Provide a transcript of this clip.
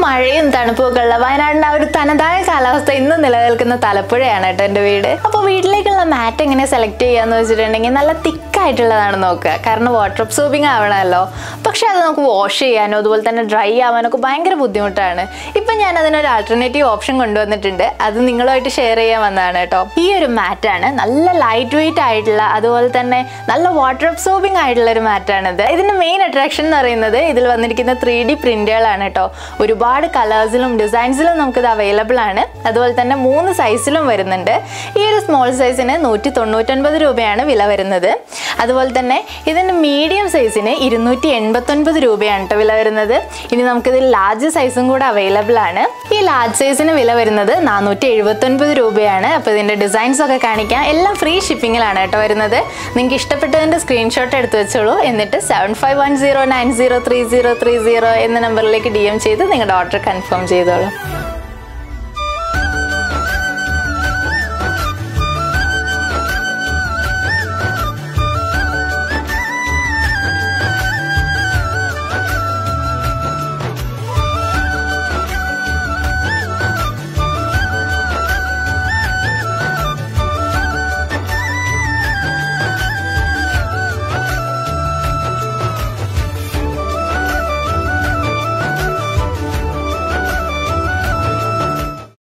മഴയും തണുപ്പും ഒക്കെ ഉള്ള വയനാടിന്റെ ആ ഒരു തനതായ കാലാവസ്ഥ ഇന്ന് നിലനിൽക്കുന്ന തലപ്പുഴയാണ് കേട്ടോ എൻ്റെ വീട് അപ്പോൾ വീട്ടിലേക്കുള്ള മാറ്റ് എങ്ങനെ സെലക്ട് ചെയ്യാന്ന് വെച്ചിട്ടുണ്ടെങ്കിൽ നല്ല തിക്കായിട്ടുള്ളതാണ് നോക്കുക കാരണം വാട്ടർ അബ്സോർബിങ് ആവണമല്ലോ പക്ഷെ അത് നമുക്ക് വാഷ് ചെയ്യാനോ അതുപോലെ തന്നെ ഡ്രൈ ആവാനോ ഒക്കെ ഭയങ്കര ബുദ്ധിമുട്ടാണ് ഇപ്പം ഞാൻ അതിനൊരു ആൾട്ടർനേറ്റീവ് ഓപ്ഷൻ കൊണ്ടുവന്നിട്ടുണ്ട് അത് നിങ്ങളുമായിട്ട് ഷെയർ ചെയ്യാൻ വന്നതാണ് കേട്ടോ ഈ ഒരു മാറ്റാണ് നല്ല ലൈറ്റ് വെയിറ്റ് ആയിട്ടുള്ള അതുപോലെ തന്നെ നല്ല വാട്ടർ അബ്സോർബിങ് ആയിട്ടുള്ള ഒരു മാറ്റാണിത് ഇതിന്റെ മെയിൻ അട്രാക്ഷൻ എന്ന് പറയുന്നത് ഇതിൽ വന്നിരിക്കുന്ന ത്രീ ഡി പ്രിന്റുകളാണ് കേട്ടോ ഒരുപാട് കളേഴ്സിലും ഡിസൈൻസിലും നമുക്കിത് അവൈലബിൾ ആണ് അതുപോലെ തന്നെ മൂന്ന് സൈസിലും വരുന്നുണ്ട് ഈ ഒരു സ്മോൾ സൈസിന് നൂറ്റി തൊണ്ണൂറ്റൊൻപത് രൂപയാണ് വില വരുന്നത് അതുപോലെ തന്നെ ഇതിൻ്റെ മീഡിയം സൈസിന് ഇരുന്നൂറ്റി എൺപത്തൊൻപത് രൂപയാണ് കേട്ടോ വില വരുന്നത് ഇനി നമുക്കിതിൽ ലാർജ് സൈസും കൂടെ അവൈലബിൾ ആണ് ഈ ലാർജ് സൈസിന് വില വരുന്നത് നാനൂറ്റി എഴുപത്തൊൻപത് രൂപയാണ് അപ്പോൾ ഇതിൻ്റെ ഡിസൈൻസ് ഒക്കെ കാണിക്കാം എല്ലാം ഫ്രീ ഷിപ്പിങ്ങിലാണ് കേട്ടോ വരുന്നത് നിങ്ങൾക്ക് ഇഷ്ടപ്പെട്ടതിൻ്റെ സ്ക്രീൻഷോട്ട് എടുത്ത് വെച്ചോളൂ എന്നിട്ട് seven five one zero nine zero three zero three zero എന്ന നമ്പറിലേക്ക് ഡി എം ചെയ്ത് നിങ്ങളുടെ ഓർഡർ കൺഫേം ചെയ്തോളൂ